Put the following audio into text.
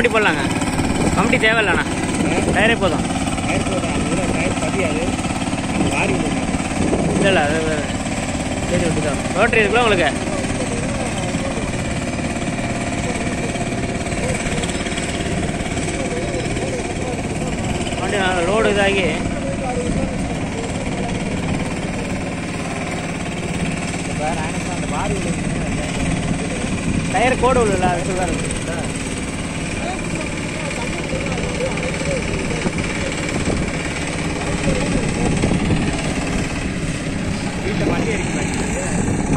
committee போடலாங்க committee தேவையில்லண்ணா டயரே போதும் tyre போதும் அது கூட டயர் பதியாது நம்ம வாரி விடணும் இல்லை இல்லை அது அது- சரி விட்டுதான் ரோட்டரி இருக்குல்ல உங்களுக்கு வண்டி லோடு இதாகி இப்போ நான் என்ன அந்த வாரி விடணும் டயர் கோடு உள்ள அது தான் இருக்கு வீட்டில் வண்டி அடிக்க